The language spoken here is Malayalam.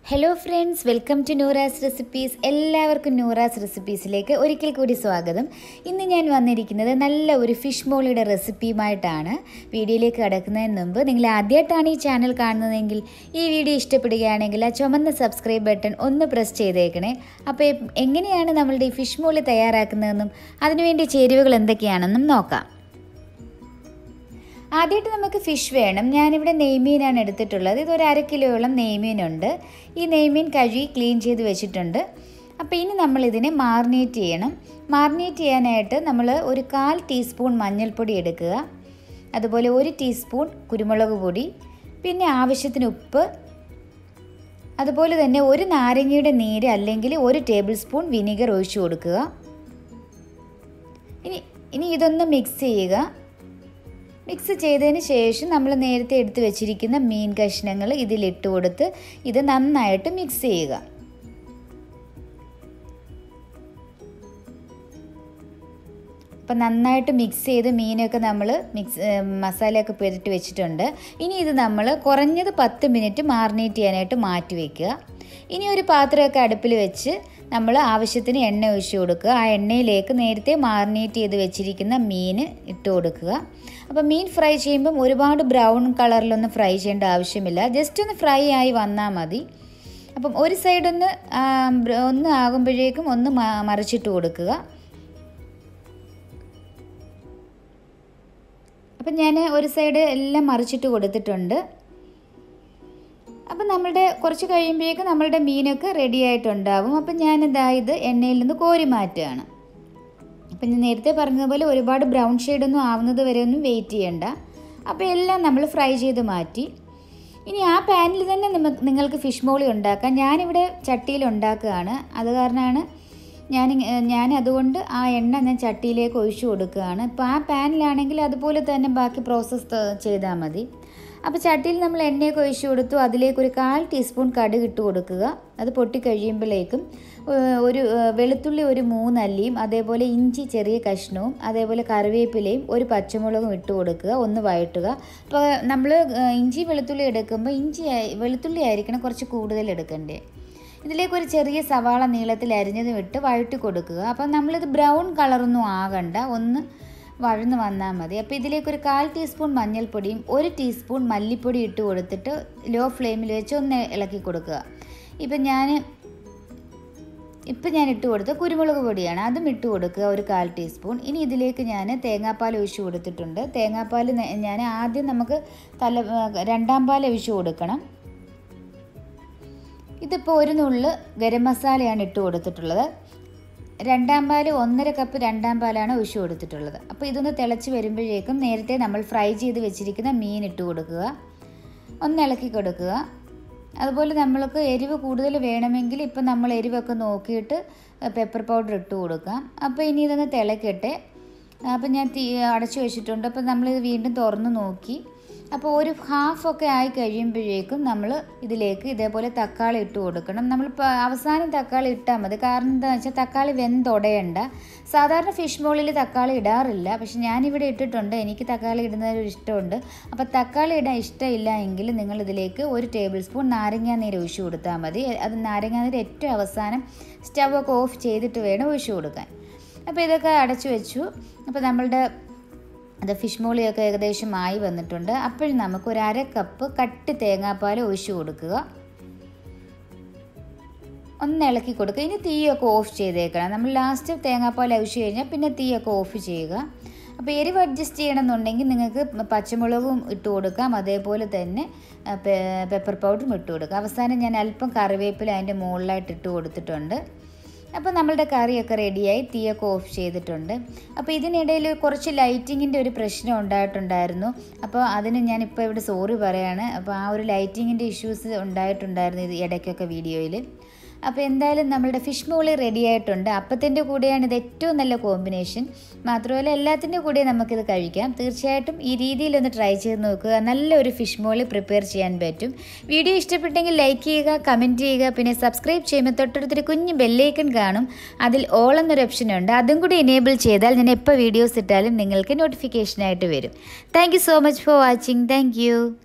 hello friends welcome to Noora's recipes എല്ലാവർക്കും നൂറാസ് റെസിപ്പീസിലേക്ക് ഒരിക്കൽ കൂടി സ്വാഗതം ഇന്ന് ഞാൻ വന്നിരിക്കുന്നത് നല്ല ഒരു ഫിഷ് മോളിയുടെ റെസിപ്പിയുമായിട്ടാണ് വീഡിയോയിലേക്ക് കടക്കുന്നതിന് മുമ്പ് നിങ്ങൾ ആദ്യമായിട്ടാണ് ഈ ചാനൽ കാണുന്നതെങ്കിൽ ഈ വീഡിയോ ഇഷ്ടപ്പെടുകയാണെങ്കിൽ ആ ചുമന്ന സബ്സ്ക്രൈബ് ബട്ടൺ ഒന്ന് പ്രസ് ചെയ്തേക്കണേ അപ്പോൾ എങ്ങനെയാണ് നമ്മളുടെ ഈ ഫിഷ് മോളി തയ്യാറാക്കുന്നതെന്നും അതിനുവേണ്ടി ചേരുവകൾ എന്തൊക്കെയാണെന്നും നോക്കാം ആദ്യമായിട്ട് നമുക്ക് ഫിഷ് വേണം ഞാനിവിടെ നെയ്മീനാണ് എടുത്തിട്ടുള്ളത് ഇതൊരു അര കിലോയോളം നെയ്മീനുണ്ട് ഈ നെയ്മീൻ കഴുകി ക്ലീൻ ചെയ്ത് വെച്ചിട്ടുണ്ട് അപ്പോൾ ഇനി നമ്മൾ ഇതിനെ മാറിനേറ്റ് ചെയ്യണം മാറിനേറ്റ് ചെയ്യാനായിട്ട് നമ്മൾ ഒരു കാൽ ടീസ്പൂൺ മഞ്ഞൾപ്പൊടി എടുക്കുക അതുപോലെ ഒരു ടീസ്പൂൺ കുരുമുളക് പൊടി പിന്നെ ആവശ്യത്തിന് ഉപ്പ് അതുപോലെ തന്നെ ഒരു നാരങ്ങയുടെ നീര് അല്ലെങ്കിൽ ഒരു ടേബിൾ സ്പൂൺ വിനീഗർ ഒഴിച്ചു കൊടുക്കുക ഇനി ഇനി ഇതൊന്ന് മിക്സ് ചെയ്യുക മിക്സ് ചെയ്തതിന് ശേഷം നമ്മൾ നേരത്തെ എടുത്ത് വെച്ചിരിക്കുന്ന മീൻ കഷ്ണങ്ങൾ ഇതിലിട്ട് കൊടുത്ത് ഇത് നന്നായിട്ട് മിക്സ് ചെയ്യുക അപ്പം നന്നായിട്ട് മിക്സ് ചെയ്ത് മീനൊക്കെ നമ്മൾ മിക്സ് മസാലയൊക്കെ പുരട്ടി വെച്ചിട്ടുണ്ട് ഇനി ഇത് നമ്മൾ കുറഞ്ഞത് പത്ത് മിനിറ്റ് മാറിനേറ്റ് ചെയ്യാനായിട്ട് മാറ്റി വയ്ക്കുക ഇനി ഒരു പാത്രമൊക്കെ അടുപ്പിൽ വെച്ച് നമ്മൾ ആവശ്യത്തിന് എണ്ണ ഒഴിച്ച് കൊടുക്കുക ആ എണ്ണയിലേക്ക് നേരത്തെ മാറിനേറ്റ് ചെയ്ത് വെച്ചിരിക്കുന്ന മീൻ ഇട്ട് കൊടുക്കുക അപ്പോൾ മീൻ ഫ്രൈ ചെയ്യുമ്പം ഒരുപാട് ബ്രൗൺ കളറിലൊന്നും ഫ്രൈ ചെയ്യേണ്ട ആവശ്യമില്ല ജസ്റ്റ് ഒന്ന് ഫ്രൈ ആയി വന്നാൽ മതി അപ്പം ഒരു സൈഡ് ഒന്ന് ഒന്ന് ആകുമ്പോഴേക്കും ഒന്ന് മറിച്ചിട്ട് കൊടുക്കുക അപ്പം ഞാൻ ഒരു സൈഡ് എല്ലാം മറിച്ചിട്ട് കൊടുത്തിട്ടുണ്ട് അപ്പം നമ്മളുടെ കുറച്ച് കഴിയുമ്പോഴേക്കും നമ്മളുടെ മീനൊക്കെ റെഡി ആയിട്ടുണ്ടാവും അപ്പം ഞാനിതാ ഇത് എണ്ണയിൽ നിന്ന് കോരി മാറ്റുകയാണ് അപ്പം ഞാൻ നേരത്തെ പറഞ്ഞതുപോലെ ഒരുപാട് ബ്രൗൺ ഷെയ്ഡൊന്നും ആവുന്നത് വരെ ഒന്നും വെയിറ്റ് ചെയ്യണ്ട അപ്പോൾ എല്ലാം നമ്മൾ ഫ്രൈ ചെയ്ത് മാറ്റി ഇനി ആ പാനിൽ തന്നെ നിങ്ങൾക്ക് ഫിഷ് മോളി ഉണ്ടാക്കാം ഞാനിവിടെ ചട്ടിയിൽ ഉണ്ടാക്കുകയാണ് അത് കാരണമാണ് ഞാൻ ഞാൻ അതുകൊണ്ട് ആ എണ്ണ ഞാൻ ചട്ടിയിലേക്ക് ഒഴിച്ചു കൊടുക്കുകയാണ് ഇപ്പോൾ ആ പാനിലാണെങ്കിൽ അതുപോലെ തന്നെ ബാക്കി പ്രോസസ്സ് ചെയ്താൽ മതി അപ്പോൾ ചട്ടിയിൽ നമ്മൾ എണ്ണയൊക്കെ ഒഴിച്ചു കൊടുത്തു അതിലേക്ക് ഒരു കാൽ ടീസ്പൂൺ കടുക് ഇട്ട് കൊടുക്കുക അത് പൊട്ടിക്കഴിയുമ്പോഴേക്കും ഒരു വെളുത്തുള്ളി ഒരു മൂന്നല്ലിയും അതേപോലെ ഇഞ്ചി ചെറിയ കഷ്ണവും അതേപോലെ കറിവേപ്പിലയും ഒരു പച്ചമുളകും ഇട്ട് കൊടുക്കുക ഒന്ന് വഴട്ടുക അപ്പോൾ നമ്മൾ ഇഞ്ചി വെളുത്തുള്ളി എടുക്കുമ്പോൾ ഇഞ്ചി വെളുത്തുള്ളി ആയിരിക്കണം കുറച്ച് കൂടുതൽ എടുക്കണ്ടേ ഇതിലേക്ക് ഒരു ചെറിയ സവാള നീളത്തിൽ അരിഞ്ഞതും ഇട്ട് വഴറ്റി കൊടുക്കുക അപ്പം നമ്മളിത് ബ്രൗൺ കളറൊന്നും ആകണ്ട ഒന്ന് വഴന്ന് വന്നാൽ മതി അപ്പോൾ ഇതിലേക്ക് ഒരു കാൽ ടീസ്പൂൺ മഞ്ഞൾപ്പൊടിയും ഒരു ടീസ്പൂൺ മല്ലിപ്പൊടി ഇട്ട് കൊടുത്തിട്ട് ലോ ഫ്ലെയിമിൽ വെച്ച് ഒന്ന് ഇളക്കി കൊടുക്കുക ഇപ്പം ഞാൻ ഇപ്പം ഞാൻ ഇട്ട് കൊടുത്ത കുരുമുളക് പൊടിയാണ് അതും ഇട്ട് കൊടുക്കുക ഒരു കാൽ ടീസ്പൂൺ ഇനി ഇതിലേക്ക് ഞാൻ തേങ്ങാപ്പാൽ ഒഴിച്ച് കൊടുത്തിട്ടുണ്ട് തേങ്ങാപ്പാൽ ഞാൻ ആദ്യം നമുക്ക് തല രണ്ടാം പാൽ ഒഴിച്ച് കൊടുക്കണം ഇതിപ്പോൾ ഒരു നുള്ള് ഗരം മസാലയാണ് ഇട്ട് കൊടുത്തിട്ടുള്ളത് രണ്ടാം പാൽ ഒന്നര കപ്പ് രണ്ടാം പാലാണ് ഒഴിച്ചു കൊടുത്തിട്ടുള്ളത് അപ്പോൾ ഇതൊന്ന് തിളച്ച് വരുമ്പോഴേക്കും നേരത്തെ നമ്മൾ ഫ്രൈ ചെയ്ത് വെച്ചിരിക്കുന്ന മീൻ ഇട്ട് കൊടുക്കുക ഒന്ന് ഇളക്കി കൊടുക്കുക അതുപോലെ നമ്മൾക്ക് എരിവ് കൂടുതൽ വേണമെങ്കിൽ ഇപ്പം നമ്മൾ എരിവൊക്കെ നോക്കിയിട്ട് പെപ്പർ പൗഡർ ഇട്ട് കൊടുക്കാം അപ്പോൾ ഇനി ഇതൊന്ന് തിളക്കട്ടെ അപ്പം ഞാൻ തീ അടച്ചു വെച്ചിട്ടുണ്ട് അപ്പോൾ നമ്മളിത് വീണ്ടും തുറന്ന് നോക്കി അപ്പോൾ ഒരു ഹാഫൊക്കെ ആയി കഴിയുമ്പോഴേക്കും നമ്മൾ ഇതിലേക്ക് ഇതേപോലെ തക്കാളി ഇട്ട് കൊടുക്കണം നമ്മൾ അവസാനം തക്കാളി ഇട്ടാൽ മതി കാരണം എന്താണെന്ന് വെച്ചാൽ തക്കാളി വെന്തൊടയണ്ട സാധാരണ ഫിഷ് മോളിൽ തക്കാളി ഇടാറില്ല പക്ഷെ ഞാനിവിടെ ഇട്ടിട്ടുണ്ട് എനിക്ക് തക്കാളി ഇടുന്നതിൽ ഇഷ്ടമുണ്ട് അപ്പോൾ തക്കാളി ഇടാൻ ഇഷ്ടമില്ല എങ്കിൽ നിങ്ങൾ ഇതിലേക്ക് ഒരു ടേബിൾ സ്പൂൺ നാരങ്ങാ നീര് ഒഴിച്ചു കൊടുത്താൽ മതി അത് നാരങ്ങാ നീര് ഏറ്റവും അവസാനം സ്റ്റവൊക്കെ ഓഫ് ചെയ്തിട്ട് വേണം ഒഴിച്ചു കൊടുക്കാൻ അപ്പോൾ ഇതൊക്കെ അടച്ചു വെച്ചു അപ്പോൾ നമ്മളുടെ അത് ഫിഷ് മോളിയൊക്കെ ഏകദേശം ആയി വന്നിട്ടുണ്ട് അപ്പോഴും നമുക്ക് ഒരു അര കപ്പ് കട്ട് തേങ്ങാപ്പാൽ ഒഴിച്ചു കൊടുക്കുക ഒന്ന് ഇളക്കി കൊടുക്കുക ഇനി തീയൊക്കെ ഓഫ് ചെയ്തേക്കണം നമ്മൾ ലാസ്റ്റ് തേങ്ങാപ്പാൽ ഒഴിച്ചു കഴിഞ്ഞാൽ പിന്നെ തീയൊക്കെ ഓഫ് ചെയ്യുക അപ്പോൾ എരിവ് അഡ്ജസ്റ്റ് ചെയ്യണമെന്നുണ്ടെങ്കിൽ നിങ്ങൾക്ക് പച്ചമുളകും ഇട്ട് കൊടുക്കാം അതേപോലെ തന്നെ പെപ്പർ പൗഡറും ഇട്ട് കൊടുക്കാം അവസാനം ഞാൻ അല്പം കറിവേപ്പില അതിൻ്റെ മുകളിലായിട്ട് ഇട്ട് കൊടുത്തിട്ടുണ്ട് അപ്പോൾ നമ്മളുടെ കറിയൊക്കെ റെഡിയായി തീയൊക്കെ ഓഫ് ചെയ്തിട്ടുണ്ട് അപ്പോൾ ഇതിനിടയിൽ കുറച്ച് ലൈറ്റിങ്ങിൻ്റെ ഒരു പ്രശ്നം ഉണ്ടായിട്ടുണ്ടായിരുന്നു അപ്പോൾ അതിന് ഞാനിപ്പോൾ ഇവിടെ സോറി പറയാണ് അപ്പോൾ ആ ഒരു ലൈറ്റിങ്ങിൻ്റെ ഇഷ്യൂസ് ഉണ്ടായിട്ടുണ്ടായിരുന്നു ഇത് ഇടയ്ക്കൊക്കെ വീഡിയോയിൽ അപ്പോൾ എന്തായാലും നമ്മളുടെ ഫിഷ് മോളി റെഡി ആയിട്ടുണ്ട് അപ്പത്തിൻ്റെ കൂടെയാണ് ഇത് ഏറ്റവും നല്ല കോമ്പിനേഷൻ മാത്രമല്ല എല്ലാത്തിൻ്റെ കൂടെ നമുക്കിത് കഴിക്കാം തീർച്ചയായിട്ടും ഈ രീതിയിലൊന്ന് ട്രൈ ചെയ്ത് നോക്കുക നല്ലൊരു ഫിഷ് മോളി പ്രിപ്പയർ ചെയ്യാൻ പറ്റും വീഡിയോ ഇഷ്ടപ്പെട്ടെങ്കിൽ ലൈക്ക് ചെയ്യുക കമൻറ്റ് ചെയ്യുക പിന്നെ സബ്സ്ക്രൈബ് ചെയ്യുമ്പോൾ തൊട്ടടുത്തൊരു കുഞ്ഞ് ബെല്ലൈക്കൺ കാണും അതിൽ ഓൾ എന്നൊരു ഓപ്ഷൻ ഉണ്ട് അതും കൂടി എനേബിൾ ചെയ്താൽ ഞാൻ എപ്പോൾ വീഡിയോസ് ഇട്ടാലും നിങ്ങൾക്ക് നോട്ടിഫിക്കേഷനായിട്ട് വരും thank so much for watching thank